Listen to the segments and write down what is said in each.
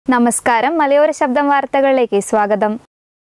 നമസ്കാരം മലയോര ശബ്ദം വാർത്തകളിലേക്ക് സ്വാഗതം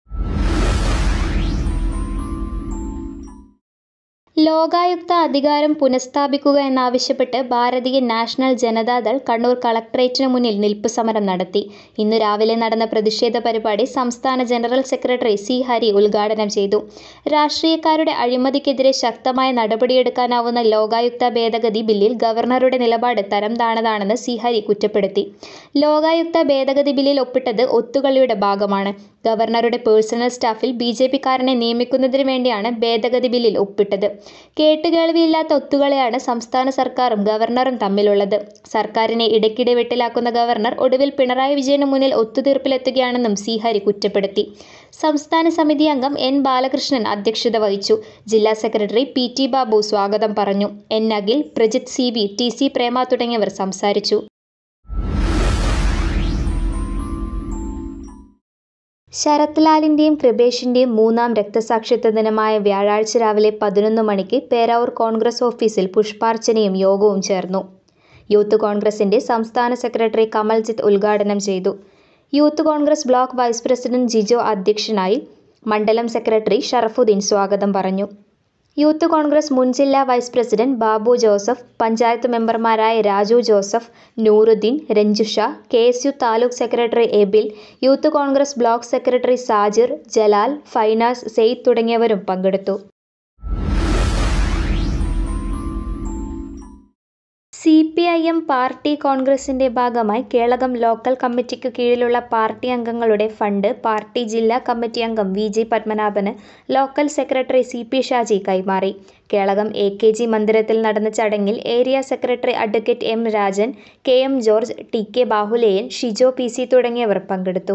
ലോകായുക്ത അധികാരം പുനഃസ്ഥാപിക്കുക എന്നാവശ്യപ്പെട്ട് ഭാരതീയ നാഷണൽ ജനതാദൾ കണ്ണൂർ കളക്ടറേറ്റിന് മുന്നിൽ നിൽപ്പ് സമരം നടത്തി ഇന്നു രാവിലെ നടന്ന പ്രതിഷേധ പരിപാടി സംസ്ഥാന ജനറൽ സെക്രട്ടറി സി ഹരി ഉദ്ഘാടനം ചെയ്തു രാഷ്ട്രീയക്കാരുടെ അഴിമതിക്കെതിരെ ശക്തമായ നടപടിയെടുക്കാനാവുന്ന ലോകായുക്ത ഭേദഗതി ബില്ലിൽ ഗവർണറുടെ നിലപാട് തരം താണതാണെന്ന് സി ഹരി കുറ്റപ്പെടുത്തി ലോകായുക്ത ഭേദഗതി ബില്ലിൽ ഒപ്പിട്ടത് ഒത്തുകളിയുടെ ഭാഗമാണ് ഗവർണറുടെ പേഴ്സണൽ സ്റ്റാഫിൽ ബി ജെ പിക്കാരനെ നിയമിക്കുന്നതിന് വേണ്ടിയാണ് ഭേദഗതി ബില്ലിൽ ഒപ്പിട്ടത് കേട്ടുകേൾവിയില്ലാത്ത ഒത്തുകളെയാണ് സംസ്ഥാന സർക്കാരും ഗവർണറും തമ്മിലുള്ളത് സർക്കാരിനെ ഇടയ്ക്കിടെ വെട്ടിലാക്കുന്ന ഗവർണർ ഒടുവിൽ പിണറായി വിജയന് മുന്നിൽ ഒത്തുതീർപ്പിലെത്തുകയാണെന്നും സി ഹരി കുറ്റപ്പെടുത്തി സംസ്ഥാന സമിതി അംഗം എൻ ബാലകൃഷ്ണൻ അധ്യക്ഷത വഹിച്ചു ജില്ലാ സെക്രട്ടറി പി ടി ബാബു സ്വാഗതം പറഞ്ഞു N Akhil Prajith C V T C Prema തുടങ്ങിയവർ സംസാരിച്ചു ശരത് ലാലിൻ്റെയും കൃപേഷിൻ്റെയും മൂന്നാം രക്തസാക്ഷിത്വ ദിനമായ വ്യാഴാഴ്ച രാവിലെ പതിനൊന്ന് മണിക്ക് പേരാവൂർ കോൺഗ്രസ് ഓഫീസിൽ പുഷ്പാർച്ചനയും യോഗവും ചേർന്നു യൂത്ത് കോൺഗ്രസിൻ്റെ സംസ്ഥാന സെക്രട്ടറി കമൽജിത്ത് ഉദ്ഘാടനം ചെയ്തു Youth Congress block vice president Jijo അധ്യക്ഷനായി മണ്ഡലം സെക്രട്ടറി ഷറഫുദ്ദീൻ സ്വാഗതം പറഞ്ഞു യൂത്ത് കോൺഗ്രസ് മുൻ ജില്ലാ vice president Babu Joseph panchayat മെമ്പർമാരായ Raju Joseph Nooruddeen Ranjusha K S U taluk secretary Abil Youth Congress block secretary Sajir Jalal Finas Syed തുടങ്ങിയവരും പങ്കെടുത്തു C P I M party കോൺഗ്രസിന്റെ ഭാഗമായി കേളകം ലോക്കൽ കമ്മിറ്റിക്ക് കീഴിലുള്ള പാർട്ടി അംഗങ്ങളുടെ ഫണ്ട് പാർട്ടി ജില്ലാ കമ്മിറ്റി അംഗം വി ജി പത്മനാഭന് local secretary C P Shaji കൈമാറി കേളകം എ കെ ജി മന്ദിരത്തിൽ നടന്ന ചടങ്ങിൽ area secretary advocate M Rajan K M George T K Bahuleyan Shijo P C തുടങ്ങിയവർ പങ്കെടുത്തു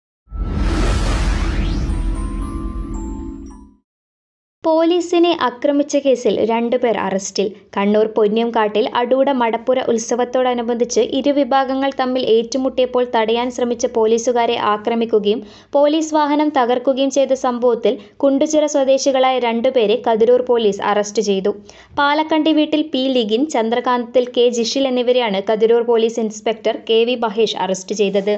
പോലീസിനെ ആക്രമിച്ച കേസിൽ രണ്ടുപേർ അറസ്റ്റിൽ കണ്ണൂർ പൊന്നിയംകാട്ടിൽ അടൂട മടപ്പുര ഉത്സവത്തോടനുബന്ധിച്ച് ഇരുവിഭാഗങ്ങൾ തമ്മിൽ ഏറ്റുമുട്ടിയപ്പോൾ തടയാൻ ശ്രമിച്ച പോലീസുകാരെ ആക്രമിക്കുകയും പോലീസ് വാഹനം തകർക്കുകയും ചെയ്ത സംഭവത്തിൽ കുണ്ടുചിറ സ്വദേശികളായ രണ്ടുപേരെ കതിരൂർ പോലീസ് അറസ്റ്റ് ചെയ്തു പാലക്കണ്ടി വീട്ടിൽ പി ലിഗിൻ ചന്ദ്രകാന്തത്തിൽ കെ ജിഷിൽ എന്നിവരെയാണ് Kathiroor police inspector K V Mahesh arrest ചെയ്തത്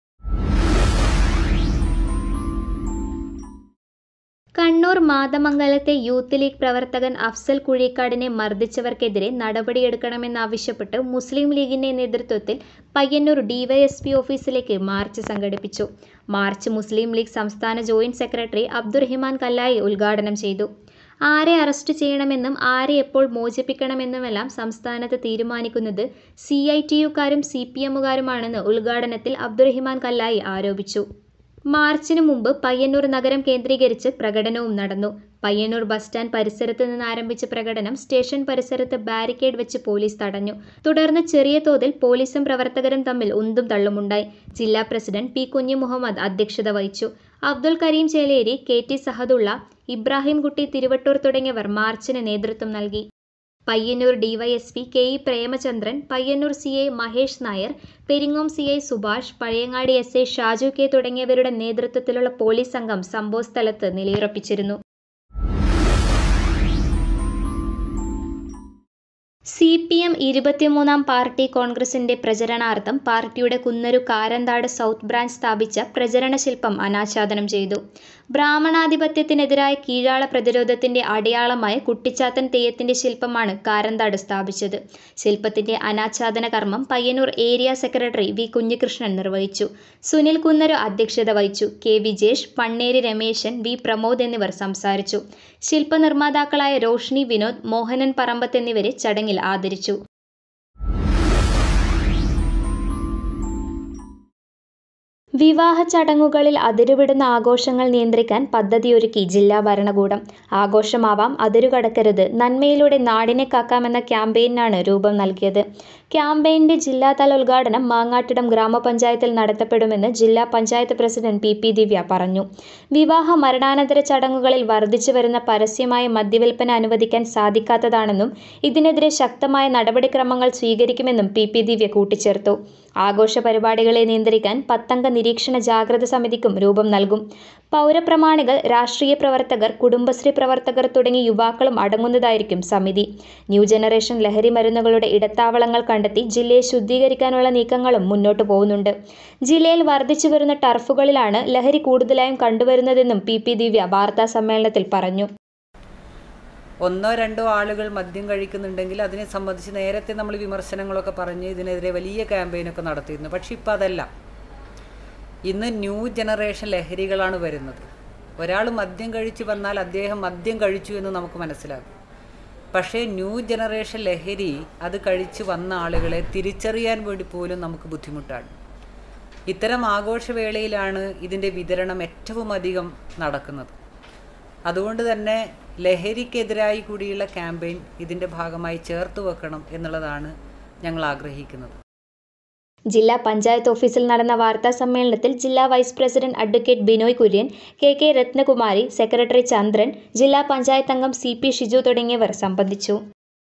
കണ്ണൂർ മാതമംഗലത്തെ യൂത്ത് ലീഗ് പ്രവർത്തകൻ അഫ്സൽ കുഴിക്കാടിനെ മർദ്ദിച്ചവർക്കെതിരെ നടപടിയെടുക്കണമെന്നാവശ്യപ്പെട്ട് മുസ്ലിം ലീഗിന്റെ നേതൃത്വത്തിൽ പയ്യന്നൂർ ഡിവൈഎസ്പി ഓഫീസിലേക്ക് മാർച്ച് സംഘടിപ്പിച്ചു മാർച്ച് മുസ്ലിം ലീഗ് സംസ്ഥാന ജോയിന്റ് സെക്രട്ടറി അബ്ദുറഹിമാൻ കല്ലായി ഉദ്ഘാടനം ചെയ്തു ആരെ അറസ്റ്റ് ചെയ്യണമെന്നും ആരെ എപ്പോൾ മോചിപ്പിക്കണമെന്നുമെല്ലാം സംസ്ഥാനത്ത് തീരുമാനിക്കുന്നത് സി ഐ ടി യുക്കാരും സി പി എമ്മുകാരുമാണെന്ന് ഉദ്ഘാടനത്തിൽ അബ്ദുറഹിമാൻ കല്ലായി ആരോപിച്ചു മാർച്ചിന് മുമ്പ് പയ്യന്നൂർ നഗരം കേന്ദ്രീകരിച്ച് പ്രകടനവും നടന്നു പയ്യന്നൂർ ബസ് സ്റ്റാൻഡ് പരിസരത്ത് നിന്ന് ആരംഭിച്ച പ്രകടനം സ്റ്റേഷൻ പരിസരത്ത് ബാരിക്കേഡ് വെച്ച് പോലീസ് തടഞ്ഞു തുടർന്ന് ചെറിയ തോതിൽ പോലീസും പ്രവർത്തകരും തമ്മിൽ ഉന്തും തള്ളുമുണ്ടായി ജില്ലാ പ്രസിഡന്റ് പി കുഞ്ഞു മുഹമ്മദ് അധ്യക്ഷത വഹിച്ചു അബ്ദുൽ കരീം ചേലേരി കെ ടി സഹദുള്ള ഇബ്രാഹിം കുട്ടി തിരുവട്ടൂർ തുടങ്ങിയവർ മാർച്ചിന് നേതൃത്വം നൽകി Payyannur DYSP K E Premachandran Payyannur C I Mahesh Nair Peringome C I Subhash Pazhayangadi S I Shaju K തുടങ്ങിയവരുടെ നേതൃത്വത്തിലുള്ള പോലീസ് സംഘം സംഭവസ്ഥലത്ത് നിലയുറപ്പിച്ചിരുന്നു സി പി എം ഇരുപത്തിമൂന്നാം പാർട്ടി കോൺഗ്രസിന്റെ പ്രചരണാർത്ഥം പാർട്ടിയുടെ കുന്നരു കാരന്താട് സൗത്ത് ബ്രാഞ്ച് സ്ഥാപിച്ച പ്രചരണ ശില്പം അനാച്ഛാദനം ചെയ്തു ബ്രാഹ്മണാധിപത്യത്തിനെതിരായ കീഴാള പ്രതിരോധത്തിന്റെ അടയാളമായ കുട്ടിച്ചാത്തൻ തെയ്യത്തിന്റെ ശില്പമാണ് കാരന്താട് സ്ഥാപിച്ചത് ശില്പത്തിന്റെ അനാച്ഛാദന കർമ്മം Payyannur area secretary V Kunhikrishnan നിർവഹിച്ചു സുനിൽ കുന്നരു അധ്യക്ഷത വഹിച്ചു കെ വിജേഷ് പണ്ണേരി രമേശൻ വി പ്രമോദ് എന്നിവർ സംസാരിച്ചു ശില്പനിർമ്മാതാക്കളായ റോഷ്നി വിനോദ് മോഹനൻ പറമ്പത്ത് എന്നിവരെ ചടങ്ങിൽ ആദരിച്ചു വിവാഹ ചടങ്ങുകളിൽ അതിരുവിടുന്ന ആഘോഷങ്ങൾ നിയന്ത്രിക്കാൻ പദ്ധതിയൊരുക്കി ജില്ലാ ഭരണകൂടം ആഘോഷമാവാം അതിരുകടക്കരുത് നന്മയിലൂടെ നാടിനെ കാക്കാമെന്ന ക്യാമ്പയിനാണ് രൂപം നൽകിയത് ക്യാമ്പയിന്റെ ജില്ലാതല ഉദ്ഘാടനം മാങ്ങാട്ടിടം ഗ്രാമപഞ്ചായത്തിൽ നടത്തപ്പെടുമെന്ന് ജില്ലാ panchayat president P P Divya പറഞ്ഞു വിവാഹ മരണാനന്തര ചടങ്ങുകളിൽ വർദ്ധിച്ചു വരുന്ന പരസ്യമായ മദ്യവിൽപ്പന അനുവദിക്കാൻ സാധിക്കാത്തതാണെന്നും ഇതിനെതിരെ ശക്തമായ നടപടിക്രമങ്ങൾ സ്വീകരിക്കുമെന്നും പി പി ദിവ്യ കൂട്ടിച്ചേർത്തു ആഘോഷ പരിപാടികളെ നിയന്ത്രിക്കാൻ പത്തംഗ നിരീക്ഷണ ജാഗ്രത സമിതിക്കും രൂപം നൽകും പൗരപ്രമാണികൾ രാഷ്ട്രീയ പ്രവർത്തകർ കുടുംബശ്രീ പ്രവർത്തകർ തുടങ്ങി യുവാക്കളും അടങ്ങുന്നതായിരിക്കും സമിതി ന്യൂ ജനറേഷൻ ലഹരി മരുന്നുകളുടെ ഇടത്താവളങ്ങൾ കണ്ടെത്തി ജില്ലയെ ശുദ്ധീകരിക്കാനുള്ള നീക്കങ്ങളും മുന്നോട്ടു പോകുന്നുണ്ട് ജില്ലയിൽ വർദ്ധിച്ചു വരുന്ന ടർഫുകളിലാണ് ലഹരി കൂടുതലായും കണ്ടുവരുന്നതെന്നും പി പി ദിവ്യ വാർത്താ സമ്മേളനത്തിൽ പറഞ്ഞു ഒന്നോ രണ്ടോ ആളുകൾ മദ്യം കഴിക്കുന്നുണ്ടെങ്കിൽ അതിനെ സംബന്ധിച്ച് നേരത്തെ നമ്മൾ വിമർശനങ്ങളൊക്കെ പറഞ്ഞ് ഇതിനെതിരെ വലിയ ക്യാമ്പയിനൊക്കെ നടത്തിയിരുന്നു പക്ഷെ ഇപ്പം അതല്ല ഇന്ന് ന്യൂ ജനറേഷൻ ലഹരികളാണ് വരുന്നത് ഒരാൾ മദ്യം കഴിച്ച് വന്നാൽ അദ്ദേഹം മദ്യം കഴിച്ചു എന്ന് നമുക്ക് മനസ്സിലാകും പക്ഷേ ന്യൂ ജനറേഷൻ ലഹരി അത് കഴിച്ച് വന്ന ആളുകളെ തിരിച്ചറിയാൻ വേണ്ടി പോലും നമുക്ക് ബുദ്ധിമുട്ടാണ് ഇത്തരം ആഘോഷവേളയിലാണ് ഇതിൻ്റെ വിതരണം ഏറ്റവും അധികം നടക്കുന്നത് അതുകൊണ്ട് തന്നെ ലഹരിക്കെതിരായി കൂടിയുള്ള ക്യാമ്പയിൻ ഇതിൻ്റെ ഭാഗമായി ചേർത്ത് വെക്കണം എന്നുള്ളതാണ് ഞങ്ങൾ ആഗ്രഹിക്കുന്നത് ജില്ലാ പഞ്ചായത്ത് ഓഫീസിൽ നടന്ന വാർത്താ സമ്മേളനത്തിൽ ജില്ലാ vice president advocate Binoy Kurian K K Rathnakumari secretary Chandran ജില്ലാ പഞ്ചായത്ത് അംഗം സി പി ഷിജു തുടങ്ങിയവർ സംബന്ധിച്ചു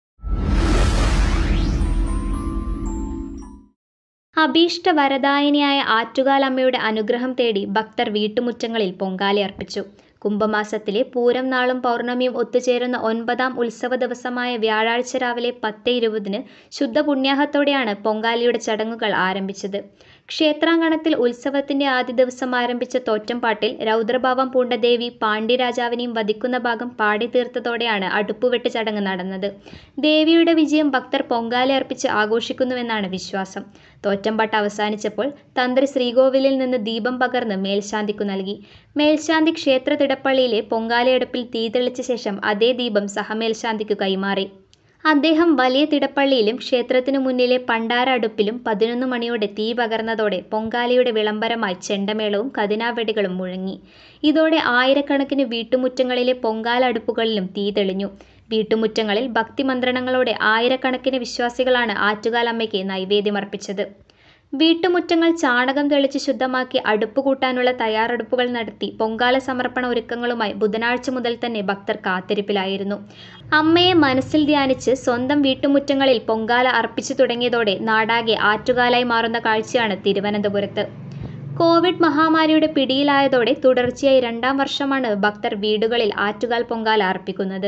അഭീഷ്ട വരദായിനിയായ ആറ്റുകാലമ്മയുടെ അനുഗ്രഹം തേടി ഭക്തർ വീട്ടുമുറ്റങ്ങളിൽ പൊങ്കാലി അർപ്പിച്ചു കുംഭമാസത്തിലെ പൂരം നാളും പൗർണമിയും ഒത്തുചേരുന്ന ഒൻപതാം ഉത്സവ ദിവസമായ വ്യാഴാഴ്ച രാവിലെ പത്ത് ഇരുപതിന് ശുദ്ധ പുണ്യാഹത്തോടെയാണ് പൊങ്കാലിയുടെ ചടങ്ങുകൾ ആരംഭിച്ചത് ക്ഷേത്രാങ്കണത്തിൽ ഉത്സവത്തിന്റെ ആദ്യ ദിവസം ആരംഭിച്ച തോറ്റംപാട്ടിൽ രൗദ്രഭാവം പൂണ്ട ദേവി പാണ്ഡ്യരാജാവിനെയും വധിക്കുന്ന ഭാഗം പാടി തീർത്തതോടെയാണ് അടുപ്പുവെട്ട് ചടങ്ങ് നടന്നത് ദേവിയുടെ വിജയം ഭക്തർ പൊങ്കാല അർപ്പിച്ച് ആഘോഷിക്കുന്നുവെന്നാണ് വിശ്വാസം തോറ്റംപാട്ട് അവസാനിച്ചപ്പോൾ തന്ത്രി ശ്രീകോവിലിൽ നിന്ന് ദീപം പകർന്ന് മേൽശാന്തിക്കു നൽകി മേൽശാന്തി ക്ഷേത്ര തിടപ്പള്ളിയിലെ പൊങ്കാലയെടുപ്പിൽ തീ തെളിച്ച ശേഷം അതേ ദീപം സഹമേൽശാന്തിക്കു കൈമാറി അദ്ദേഹം വലിയ തിടപ്പള്ളിയിലും ക്ഷേത്രത്തിനു മുന്നിലെ പണ്ടാര അടുപ്പിലും പതിനൊന്ന് മണിയോടെ തീ പകർന്നതോടെ പൊങ്കാലയുടെ വിളംബരമായി ചെണ്ടമേളവും കതിനാവെടികളും മുഴങ്ങി ഇതോടെ ആയിരക്കണക്കിന് വീട്ടുമുറ്റങ്ങളിലെ പൊങ്കാല അടുപ്പുകളിലും തീ തെളിഞ്ഞു വീട്ടുമുറ്റങ്ങളിൽ ഭക്തിമന്ത്രണങ്ങളോടെ ആയിരക്കണക്കിന് വിശ്വാസികളാണ് ആറ്റുകാലമ്മയ്ക്ക് നൈവേദ്യമർപ്പിച്ചത് വീട്ടുമുറ്റങ്ങൾ ചാണകം തെളിച്ച് ശുദ്ധമാക്കി അടുപ്പ് കൂട്ടാനുള്ള തയ്യാറെടുപ്പുകൾ നടത്തി പൊങ്കാല സമർപ്പണ ഒരുക്കങ്ങളുമായി ബുധനാഴ്ച മുതൽ തന്നെ ഭക്തർ കാത്തിരിപ്പിലായിരുന്നു അമ്മയെ മനസ്സിൽ ധ്യാനിച്ച് സ്വന്തം വീട്ടുമുറ്റങ്ങളിൽ പൊങ്കാല അർപ്പിച്ചു തുടങ്ങിയതോടെ നാടാകെ ആറ്റുകാലായി മാറുന്ന കാഴ്ചയാണ് തിരുവനന്തപുരത്ത് കോവിഡ് മഹാമാരിയുടെ പിടിയിലായതോടെ തുടർച്ചയായി രണ്ടാം വർഷമാണ് ഭക്തർ വീടുകളിൽ ആറ്റുകാൽ പൊങ്കാല അർപ്പിക്കുന്നത്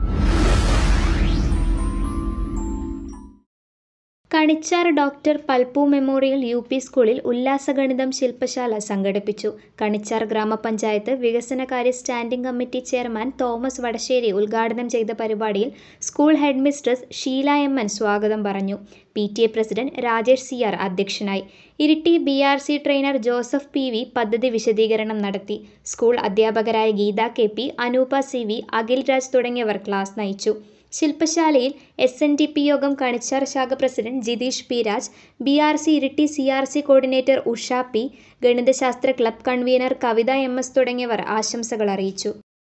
Kanichar doctor Palpu memorial U P സ്കൂളിൽ ഉല്ലാസഗണിതം ശില്പശാല സംഘടിപ്പിച്ചു കണിച്ചാർ ഗ്രാമപഞ്ചായത്ത് വികസനകാര്യ standing committee chairman Thomas Vadasseri ഉദ്ഘാടനം ചെയ്ത പരിപാടിയിൽ school headmistress Sheela M N സ്വാഗതം പറഞ്ഞു P T A president Rajesh C R അധ്യക്ഷനായി Iritty B R C trainer Joseph P V പദ്ധതി വിശദീകരണം നടത്തി സ്കൂൾ അധ്യാപകരായ Geetha K P Anupa C V Akhil Raj തുടങ്ങിയവർ ക്ലാസ് നയിച്ചു ശില്പശാലയിൽ എസ് എൻ ഡി പി യോഗം കണിച്ചാർ ശാഖ president Jithesh P Raj B R C Iritty C R C coordinator Usha P ഗണിതശാസ്ത്ര club convener Kavitha M S തുടങ്ങിയവർ ആശംസകൾ അറിയിച്ചു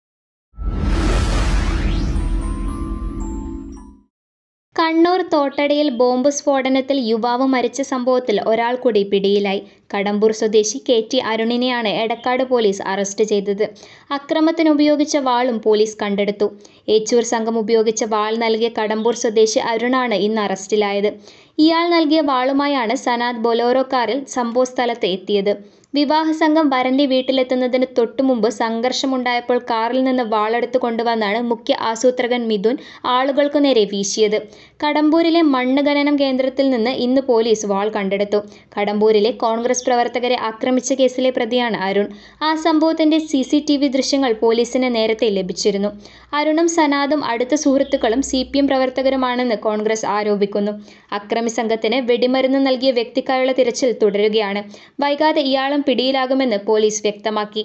കണ്ണൂർ തോട്ടടയിൽ ബോംബ് സ്ഫോടനത്തിൽ യുവാവ് മരിച്ച സംഭവത്തിൽ ഒരാൾ കൂടി പിടിയിലായി കടമ്പൂർ സ്വദേശി കെ ടി അരുണിനെയാണ് എടക്കാട് പോലീസ് അറസ്റ്റ് ചെയ്തത് അക്രമത്തിന് ഉപയോഗിച്ച വാളും പോലീസ് കണ്ടെടുത്തു ഏച്ചൂർ സംഘം ഉപയോഗിച്ച വാൾ നൽകിയ കടമ്പൂർ സ്വദേശി അരുണാണ് ഇന്ന് അറസ്റ്റിലായത് ഇയാൾ നൽകിയ വാളുമായാണ് സനാദ് ബൊലോറോ കാറിൽ സംഭവ സ്ഥലത്ത് എത്തിയത് വിവാഹ സംഘം വരന്റെ വീട്ടിലെത്തുന്നതിന് തൊട്ടുമുമ്പ് സംഘർഷമുണ്ടായപ്പോൾ കാറിൽ നിന്ന് വാളെടുത്ത് കൊണ്ടുവന്നാണ് മുഖ്യ ആസൂത്രകൻ മിഥുൻ ആളുകൾക്കു നേരെ വീശിയത് കടമ്പൂരിലെ മണ്ണ് ഖനനം കേന്ദ്രത്തിൽ നിന്ന് ഇന്ന് പോലീസ് വാൾ കണ്ടെടുത്തു കടമ്പൂരിലെ കോൺഗ്രസ് പ്രവർത്തകരെ ആക്രമിച്ച കേസിലെ പ്രതിയാണ് അരുൺ ആ സംഭവത്തിന്റെ സി സി ടി വി ദൃശ്യങ്ങൾ പോലീസിന് നേരത്തെ ലഭിച്ചിരുന്നു അരുണും സനാദും അടുത്ത സുഹൃത്തുക്കളും സി പി എം പ്രവർത്തകരുമാണെന്ന് കോൺഗ്രസ് ആരോപിക്കുന്നു അക്രമി സംഘത്തിന് വെടിമരുന്ന് നൽകിയ വ്യക്തിക്കായുള്ള തിരച്ചിൽ തുടരുകയാണ് വൈകാതെ ഇയാളും പിടിയിലാകുമെന്ന് പോലീസ് വ്യക്തമാക്കി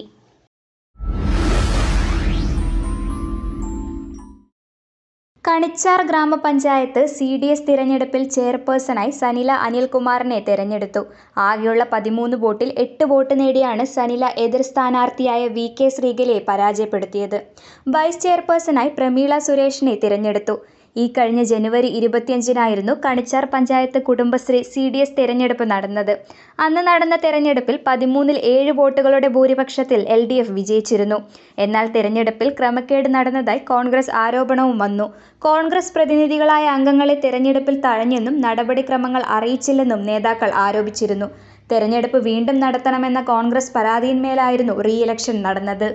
കണിച്ചാർ ഗ്രാമപഞ്ചായത്ത് സി ഡി എസ് തിരഞ്ഞെടുപ്പിൽ ചെയർപേഴ്സണായി സനില അനിൽകുമാറിനെ തിരഞ്ഞെടുത്തു ആകെയുള്ള പതിമൂന്ന് വോട്ടിൽ എട്ട് വോട്ട് നേടിയാണ് സനില എതിർ സ്ഥാനാർത്ഥിയായ വി കെ ശ്രീകലയെ പരാജയപ്പെടുത്തിയത് വൈസ് ചെയർപേഴ്സണായി പ്രമീള സുരേഷിനെ തിരഞ്ഞെടുത്തു ഈ കഴിഞ്ഞ ജനുവരി ഇരുപത്തിയഞ്ചിനായിരുന്നു Kanichar panchayat Kudumbashree C D S തെരഞ്ഞെടുപ്പ് നടന്നത് അന്ന് നടന്ന തെരഞ്ഞെടുപ്പിൽ പതിമൂന്നിൽ ഏഴ് വോട്ടുകളുടെ ഭൂരിപക്ഷത്തിൽ എൽ ഡി എഫ് വിജയിച്ചിരുന്നു എന്നാൽ തെരഞ്ഞെടുപ്പിൽ ക്രമക്കേട് നടന്നതായി കോൺഗ്രസ് ആരോപണവും വന്നു കോൺഗ്രസ് പ്രതിനിധികളായ അംഗങ്ങളെ തെരഞ്ഞെടുപ്പിൽ തഴഞ്ഞെന്നും നടപടിക്രമങ്ങൾ അറിയിച്ചില്ലെന്നും നേതാക്കൾ ആരോപിച്ചിരുന്നു തെരഞ്ഞെടുപ്പ് വീണ്ടും നടത്തണമെന്ന കോൺഗ്രസ് പരാതിയിന്മേലായിരുന്നു റീ ഇലക്ഷൻ നടന്നത്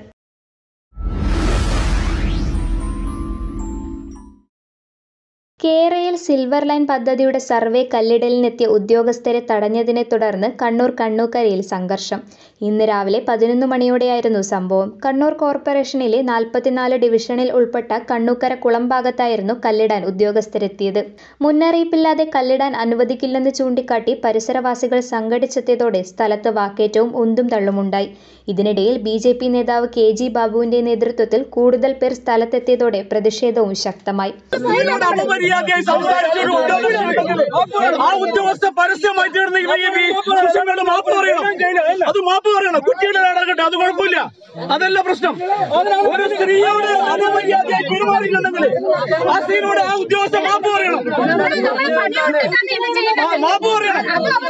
കേരയിൽ സിൽവർ ലൈൻ പദ്ധതിയുടെ സർവേ കല്ലിടലിനെത്തിയ ഉദ്യോഗസ്ഥരെ തടഞ്ഞതിനെ തുടർന്ന് കണ്ണൂർ കണ്ണൂക്കരയിൽ സംഘർഷം ഇന്ന് രാവിലെ പതിനൊന്ന് മണിയോടെയായിരുന്നു സംഭവം കണ്ണൂർ കോർപ്പറേഷനിലെ നാൽപ്പത്തിനാല് ഡിവിഷനിൽ ഉൾപ്പെട്ട കണ്ണൂക്കര കുളം ഭാഗത്തായിരുന്നു കല്ലിടാൻ ഉദ്യോഗസ്ഥരെത്തിയത് മുന്നറിയിപ്പില്ലാതെ കല്ലിടാൻ അനുവദിക്കില്ലെന്ന് ചൂണ്ടിക്കാട്ടി പരിസരവാസികൾ സംഘടിച്ചെത്തിയതോടെ സ്ഥലത്ത് വാക്കേറ്റവും ഉന്തും തള്ളുമുണ്ടായി ഇതിനിടയിൽ ബി ജെ പി നേതാവ് കെ ജി ബാബുവിന്റെ നേതൃത്വത്തിൽ കൂടുതൽ പേർ സ്ഥലത്തെത്തിയതോടെ പ്രതിഷേധവും ശക്തമായി ഇതിനോട് അപമര്യാദയായി സംസാരിച്ച ഒരു ഉദ്യോഗസ്ഥനുണ്ടെങ്കിൽ ആ ഉദ്യോഗസ്ഥ പരസ്യമായി തീർന്നെങ്കിൽ ഈ സുഷമയോട് മാപ്പ് പറയണം അത് മാപ്പ് പറയണം കുട്ടിയുടെ നടക്കട്ടെ അത് കുഴപ്പമില്ല അതല്ല പ്രശ്നം ഒരു സ്ത്രീയോട് അപമര്യാദയായി പെരുമാറിയിട്ടുണ്ടെങ്കിൽ ആ സ്ത്രീയോട് ആ ഉദ്യോഗസ്ഥ മാപ്പ് പറയണം ആ, മാപ്പ് പറയണം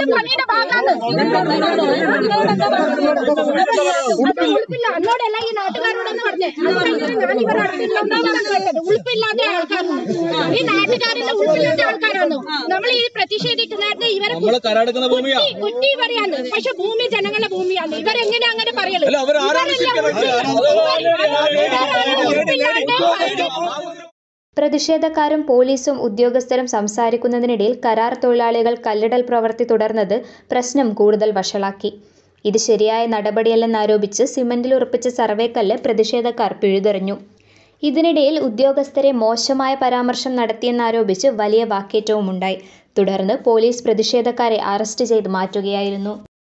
ഉൾപ്പില്ല എന്നോടല്ല ഈ നാട്ടുകാരോടെന്ന് പറഞ്ഞേ ഞാൻ ഇവരുടെ അടുത്തില്ലെന്നാണ് കേട്ടത് ഉൾപ്പില്ലാത്ത ആൾക്കാരാണ് ഈ നാട്ടുകാരുടെ ഉൾപ്പില്ലാത്ത ആൾക്കാരാണ് നമ്മൾ ഈ പ്രതിഷേധിക്കുന്നവരുടെ ഇവരെ നമ്മള് കരാടുക്കുന്ന ഭൂമിയാ. കുത്തി- കുത്തി പറയാണ് പക്ഷെ ഭൂമി ജനങ്ങളുടെ ഭൂമിയാണ് ഇവരെങ്ങനെ അങ്ങനെ പറയല് അല്ല, അവരാരാണ് ഇവരെല്ലാം ശിക്ഷിക്കുന്നത്? ഉൾപ്പില്ലാത്ത പ്രതിഷേധക്കാരും പോലീസും ഉദ്യോഗസ്ഥരും സംസാരിക്കുന്നതിനിടയിൽ കരാർ തൊഴിലാളികൾ കല്ലിടൽ പ്രവൃത്തി തുടർന്നത് പ്രശ്നം കൂടുതൽ വഷളാക്കി ഇത് ശരിയായ നടപടിയല്ലെന്നാരോപിച്ച് സിമന്റിൽ ഉറപ്പിച്ച സർവേക്കല്ല് പ്രതിഷേധക്കാർ പിഴുതെറിഞ്ഞു ഇതിനിടയിൽ ഉദ്യോഗസ്ഥരെ മോശമായ പരാമർശം നടത്തിയെന്നാരോപിച്ച് വലിയ വാക്കേറ്റവുമുണ്ടായി തുടർന്ന് പോലീസ് പ്രതിഷേധക്കാരെ അറസ്റ്റ് ചെയ്ത് മാറ്റുകയായിരുന്നു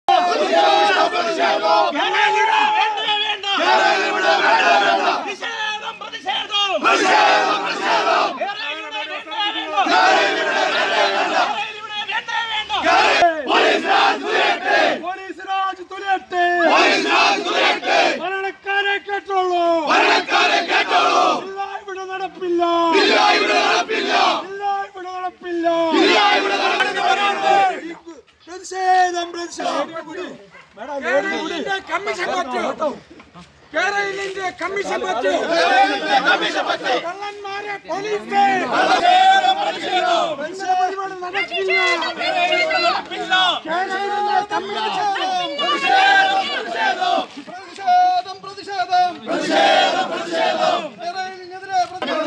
പോലീസ് രാജ് തുലയട്ടെ ഭരണക്കാരെ കേട്ടോളൂ ഇല്ല ഇവിടെ നടപ്പില്ല ഇല്ല ഇവിടെ നടപ്പില്ല പ്രതിഷേധം പ്രതിഷേധം കേരളത്തിന്റെ കമ്മീഷൻ പറ്റൂ കേരളത്തിന്റെ കമ്മീഷൻ പറ്റൂ കള്ളന്മാരെ പോലീസ് പ്രതിഷേധ പരിപാടി നടക്കില്ല കേരളത്തിന്റെ കമ്മീഷൻ പ്രതിഷേധം പ്രതിഷേധം പ്രതിഷേധം പ്രതിഷേധം കേരളത്തിനെതിരെ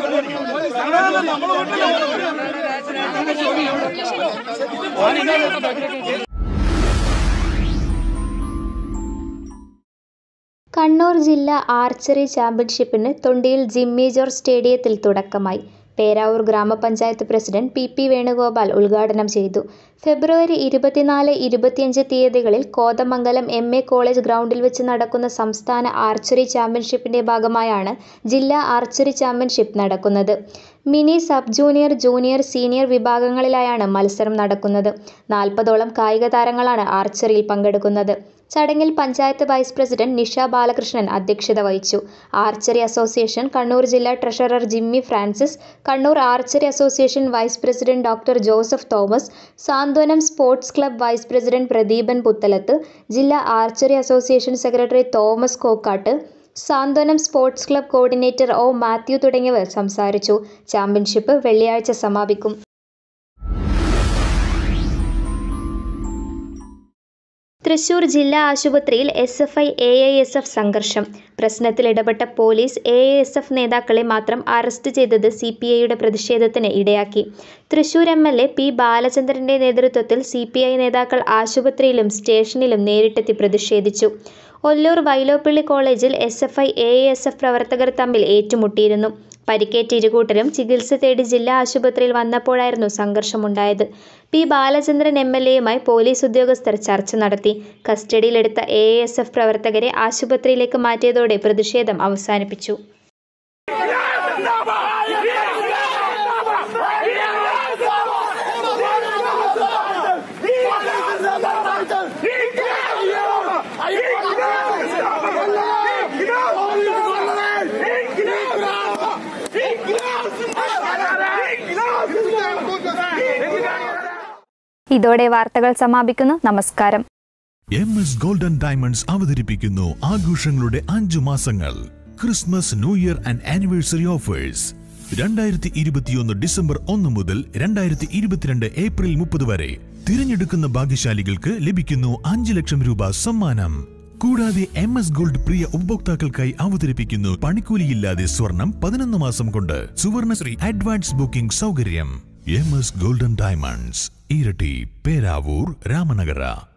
കണ്ണൂർ ജില്ലാ ആർച്ചറി ചാമ്പ്യൻഷിപ്പിന് തൊണ്ടിയിൽ ജിമ്മി ജോർജ് സ്റ്റേഡിയത്തിൽ തുടക്കമായി പേരാവൂർ ഗ്രാമപഞ്ചായത്ത് പ്രസിഡന്റ് പി പി വേണുഗോപാൽ ഉദ്ഘാടനം ചെയ്തു ഫെബ്രുവരി ഇരുപത്തിനാല് ഇരുപത്തിയഞ്ച് തീയതികളിൽ കോതമംഗലം എം എ കോളേജ് ഗ്രൗണ്ടിൽ വെച്ച് നടക്കുന്ന സംസ്ഥാന ആർച്ചറി ചാമ്പ്യൻഷിപ്പിന്റെ ഭാഗമായാണ് ജില്ലാ ആർച്ചറി ചാമ്പ്യൻഷിപ്പ് നടക്കുന്നത് mini sub junior junior senior വിഭാഗങ്ങളിലായാണ് മത്സരം നടക്കുന്നത് നാൽപ്പതോളം കായിക താരങ്ങളാണ് ആർച്ചറിയിൽ പങ്കെടുക്കുന്നത് ചടങ്ങിൽ പഞ്ചായത്ത് വൈസ് പ്രസിഡന്റ് നിഷ ബാലകൃഷ്ണൻ അധ്യക്ഷത വഹിച്ചു ആർച്ചറി അസോസിയേഷൻ കണ്ണൂർ ജില്ലാ treasurer Jimmy Francis Kannur archery association vice president doctor Joseph Thomas Santhwanam sports club vice president Pradeepan Puthalath ജില്ലാ archery association secretary Thomas Kokkatt Santhwanam sports club coordinator O Mathew തുടങ്ങിയവർ സംസാരിച്ചു ചാമ്പ്യൻഷിപ്പ് വെള്ളിയാഴ്ച സമാപിക്കും തൃശൂർ ജില്ലാ ആശുപത്രിയിൽ S F I A I S F സംഘർഷം പ്രശ്നത്തിൽ ഇടപെട്ട police A I S F നേതാക്കളെ മാത്രം അറസ്റ്റ് ചെയ്തത് സി പി ഐയുടെ പ്രതിഷേധത്തിന് ഇടയാക്കി Thrissur M L A P ബാലചന്ദ്രന്റെ നേതൃത്വത്തിൽ സി പി ഐ നേതാക്കൾ ആശുപത്രിയിലും സ്റ്റേഷനിലും നേരിട്ടെത്തി പ്രതിഷേധിച്ചു ഒല്ലൂർ വൈലോപ്പിള്ളി കോളേജിൽ S F I A S F പ്രവർത്തകർ തമ്മിൽ ഏറ്റുമുട്ടിയിരുന്നു പരിക്കേറ്റ ഇരുകൂട്ടരും ചികിത്സ തേടി ജില്ലാ ആശുപത്രിയിൽ വന്നപ്പോഴായിരുന്നു സംഘർഷമുണ്ടായത് പി ബാലചന്ദ്രൻ എം എൽ എയുമായി പോലീസ് ഉദ്യോഗസ്ഥർ ചർച്ച നടത്തി കസ്റ്റഡിയിലെടുത്ത എ എസ് എഫ് പ്രവർത്തകരെ ആശുപത്രിയിലേക്ക് മാറ്റിയതോടെ പ്രതിഷേധം അവസാനിപ്പിച്ചു ഇതോടെ വാർത്തകൾ സമാപിക്കുന്നു നമസ്കാരം എം എസ് ഗോൾഡൻ ഡയമണ്ട്സ് അവതരിപ്പിക്കുന്നു ആഘോഷങ്ങളുടെ അഞ്ചു മാസങ്ങൾ Christmas New Year and anniversary offers രണ്ടായിരത്തി ഇരുപത്തിയൊന്ന് ഡിസംബർ ഒന്ന് മുതൽ രണ്ടായിരത്തി ഇരുപത്തിരണ്ട് ഏപ്രിൽ മുപ്പത് വരെ തിരഞ്ഞെടുക്കുന്ന ഭാഗ്യശാലികൾക്ക് ലഭിക്കുന്നു അഞ്ച് ലക്ഷം രൂപ സമ്മാനം കൂടാതെ എം എസ് ഗോൾഡ് പ്രിയ ഉപഭോക്താക്കൾക്കായി അവതരിപ്പിക്കുന്നു പണിക്കൂലിയില്ലാതെ സ്വർണം പതിനൊന്ന് മാസം കൊണ്ട് സുവർണശ്രീ അഡ്വാൻസ് ബുക്കിംഗ് സൗകര്യം എം എസ് ഗോൾഡൻ ഡയമണ്ട്സ് ഇരട്ടി പേരാവൂർ രാമനഗര